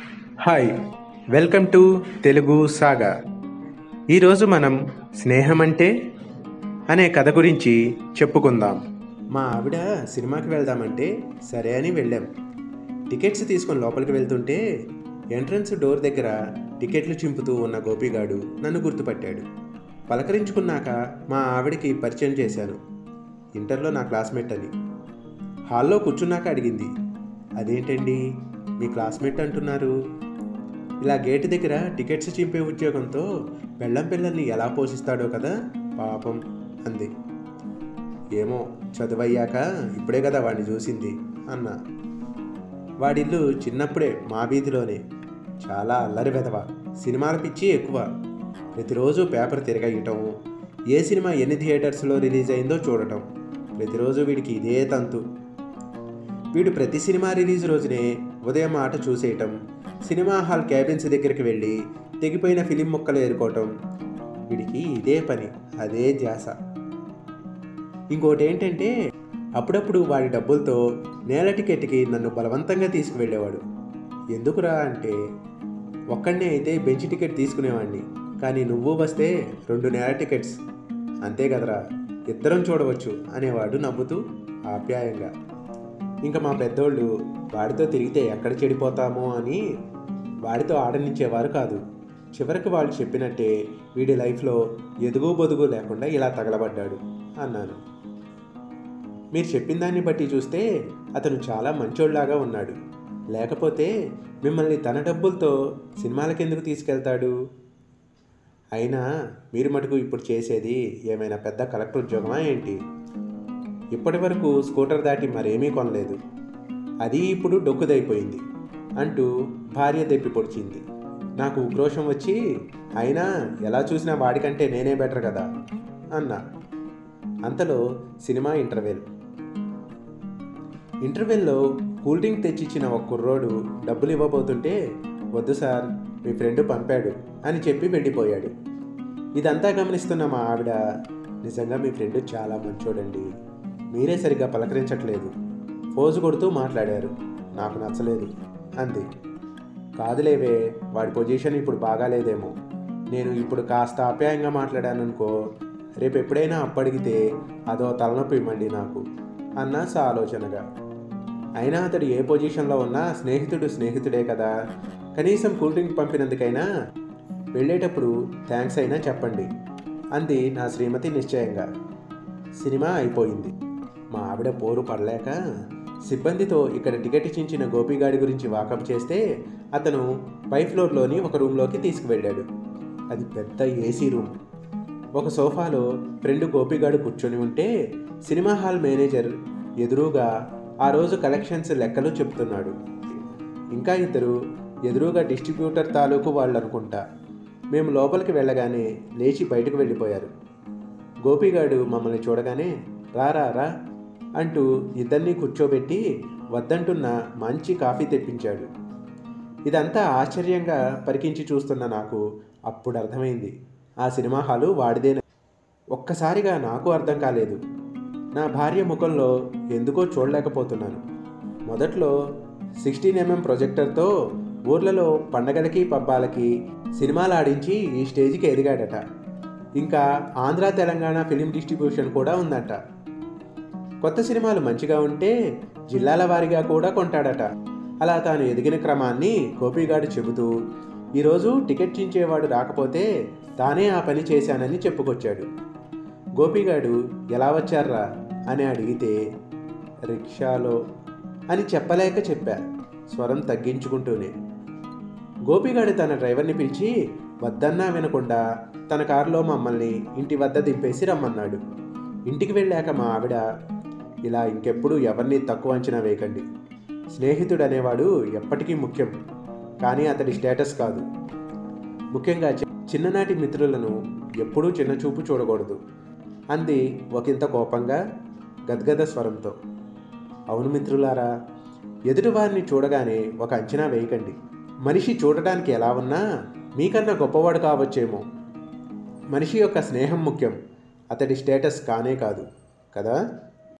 hi welcome to Telugu saga ఈరోజు మనం స్నేహం అంటే అనే కథ గురించి చెప్పుకుందాం మా ఆవిడ సినిమాకి వెళ్దామంటే సరే అని వెళ్ళాం టికెట్స్ తీసుకొని లోపలికి వెళ్తుంటే ఎంట్రన్స్ డోర్ దగ్గర టికెట్లు చింపుతూ ఉన్న గోపిగాడు నన్ను గుర్తుపట్టాడు పలకరించుకున్నాక మా ఆవిడకి పరిచయం చేశాను ఇంటర్లో నా క్లాస్మేట్ అని హాల్లో కూర్చున్నాక అడిగింది అదేంటండి మీ క్లాస్మేట్ అంటున్నారు ఇలా గేటు దగ్గర టికెట్స్ చింపే ఉద్యోగంతో బెల్లం పిల్లల్ని ఎలా పోషిస్తాడో కదా పాపం అంది ఏమో చదువయ్యాక ఇప్పుడే కదా వాడిని చూసింది అన్న వాడిల్లు చిన్నప్పుడే మా వీధిలోనే చాలా అల్లరి వెధవ సినిమాల పిచ్చి ఎక్కువ ప్రతిరోజు పేపర్ తిరగయటం ఏ సినిమా ఎన్ని థియేటర్స్లో రిలీజ్ అయిందో చూడటం ప్రతిరోజు వీడికి ఇదే తంతు వీడు ప్రతి సినిమా రిలీజ్ రోజునే ఉదయం ఆట చూసేయటం సినిమా హాల్ క్యాబిన్స్ దగ్గరికి వెళ్ళి తెగిపోయిన ఫిలిం ముక్కలు ఏరుకోవటం వీడికి ఇదే పని అదే ధ్యాస ఇంకోటి ఏంటంటే అప్పుడప్పుడు వాడి డబ్బులతో నేల టికెట్కి నన్ను బలవంతంగా తీసుకువెళ్ళేవాడు ఎందుకురా అంటే ఒక్కడనే అయితే బెంచ్ టికెట్ తీసుకునేవాడిని కానీ నువ్వు వస్తే రెండు నేల టికెట్స్ అంతే కదరా ఇద్దరం చూడవచ్చు అనేవాడు నవ్వుతూ ఆప్యాయంగా ఇంకా మా పెద్దోళ్ళు వాడితో తిరిగితే ఎక్కడ చెడిపోతామో అని వాడితో ఆడనిచ్చేవారు కాదు చివరికి వాళ్ళు చెప్పినట్టే వీడి లైఫ్లో ఎదుగు బొదుగు లేకుండా ఇలా తగలబడ్డాడు అన్నాను మీరు చెప్పిన దాన్ని బట్టి చూస్తే అతను చాలా మంచోళ్లాగా ఉన్నాడు లేకపోతే మిమ్మల్ని తన డబ్బులతో సినిమాలకు ఎందుకు తీసుకెళ్తాడు అయినా మీరు మటుకు ఇప్పుడు చేసేది ఏమైనా పెద్ద కలెక్టర్ ఉద్యోగమా ఏంటి ఇప్పటి వరకు స్కూటర్ దాటి మరేమీ కొనలేదు అది ఇప్పుడు డొక్కుదైపోయింది అంటూ భార్య దెప్పి పొడిచింది నాకు ఉక్రోషం వచ్చి అయినా ఎలా చూసినా వాడికంటే నేనే బెటర్ కదా అన్నా అంతలో సినిమా ఇంటర్వెల్ ఇంటర్వెల్లో కూల్ డ్రింక్ తెచ్చిచ్చిన ఒక కుర్రోడు డబ్బులు ఇవ్వబోతుంటే వద్దు సార్ మీ ఫ్రెండ్ పంపాడు అని చెప్పి వెళ్ళిపోయాడు ఇదంతా గమనిస్తున్న మా ఆవిడ నిజంగా మీ ఫ్రెండ్ చాలా మంచోడండి మీరే సరిగ్గా పలకరించట్లేదు ఫోజు కొడుతూ మాట్లాడారు నాకు నచ్చలేదు అంది కాదులేవే వాడి పొజిషన్ ఇప్పుడు బాగాలేదేమో నేను ఇప్పుడు కాస్త ఆప్యాయంగా మాట్లాడాననుకో రేపు ఎప్పుడైనా అప్పడిగితే అదో తలనొప్పి ఇవ్వండి నాకు అన్నా ఆలోచనగా అయినా అతడు ఏ పొజిషన్లో ఉన్నా స్నేహితుడు స్నేహితుడే కదా కనీసం కూల్ డ్రింక్ పంపినందుకైనా వెళ్ళేటప్పుడు థ్యాంక్స్ అయినా చెప్పండి అంది నా శ్రీమతి నిశ్చయంగా సినిమా అయిపోయింది మా ఆవిడ పోరు పడలేక సిబ్బందితో ఇక్కడ టికెట్ ఇచ్చించిన గోపిగాడి గురించి వాకప్ చేస్తే అతను పై ఫ్లోర్లోని ఒక రూమ్లోకి తీసుకువెళ్ళాడు అది పెద్ద ఏసీ రూమ్ ఒక సోఫాలో ఫ్రెండ్ గోపిగాడు కూర్చొని ఉంటే సినిమా హాల్ మేనేజర్ ఎదురుగా ఆ రోజు కలెక్షన్స్ లెక్కలు చెప్తున్నాడు ఇంకా ఇద్దరు ఎదురుగా డిస్ట్రిబ్యూటర్ తాలూకు వాళ్ళు అనుకుంటా మేము లోపలికి వెళ్ళగానే లేచి బయటకు వెళ్ళిపోయారు గోపిగాడు మమ్మల్ని చూడగానే రా రా రా అంటూ ఇద్దరిని కూర్చోబెట్టి వద్దంటున్న మంచి కాఫీ తెప్పించాడు ఇదంతా ఆశ్చర్యంగా పరికించి చూస్తున్న నాకు అప్పుడు అర్థమైంది ఆ సినిమా హాలు వాడిదేన ఒక్కసారిగా నాకు అర్థం కాలేదు నా భార్య ముఖంలో ఎందుకో చూడలేకపోతున్నాను మొదట్లో సిక్స్టీన్ ఎంఎం ప్రొజెక్టర్తో ఊర్లలో పండగలకి పబ్బాలకి సినిమాలు ఆడించి ఈ స్టేజ్కి ఎదిగాడట ఇంకా ఆంధ్ర తెలంగాణ ఫిలిం డిస్ట్రిబ్యూషన్ కూడా ఉందట కొత్త సినిమాలు మంచిగా ఉంటే జిల్లాల వారీగా కూడా కొంటాడట అలా తాను ఎదిగిన క్రమాన్ని గోపిగాడు చెబుతూ ఈరోజు టికెట్ చించేవాడు రాకపోతే తానే ఆ పని చేశానని చెప్పుకొచ్చాడు గోపిగాడు ఎలా వచ్చారా అని అడిగితే రిక్షాలో అని చెప్పలేక చెప్పా స్వరం తగ్గించుకుంటూనే గోపిగాడు తన డ్రైవర్ని పిలిచి వద్దన్నా వినకుండా తన కారులో మమ్మల్ని ఇంటి వద్ద దింపేసి రమ్మన్నాడు ఇంటికి వెళ్ళాక మా ఆవిడ ఇలా ఇంకెప్పుడు ఎవరిని తక్కువ అంచనా వేయకండి స్నేహితుడు అనేవాడు ఎప్పటికీ ముఖ్యం కానీ అతడి స్టేటస్ కాదు ముఖ్యంగా చి- చిన్ననాటి మిత్రులను ఎప్పుడూ చిన్నచూపు చూడకూడదు అంది ఒకంత కోపంగా గద్గద స్వరంతో అవును మిత్రులారా ఎదుటివారిని చూడగానే ఒక అంచనా వేయకండి మనిషి చూడడానికి ఎలా ఉన్నా మీకన్నా గొప్పవాడు కావచ్చేమో మనిషి యొక్క స్నేహం ముఖ్యం అతడి స్టేటస్ కానే కాదు కదా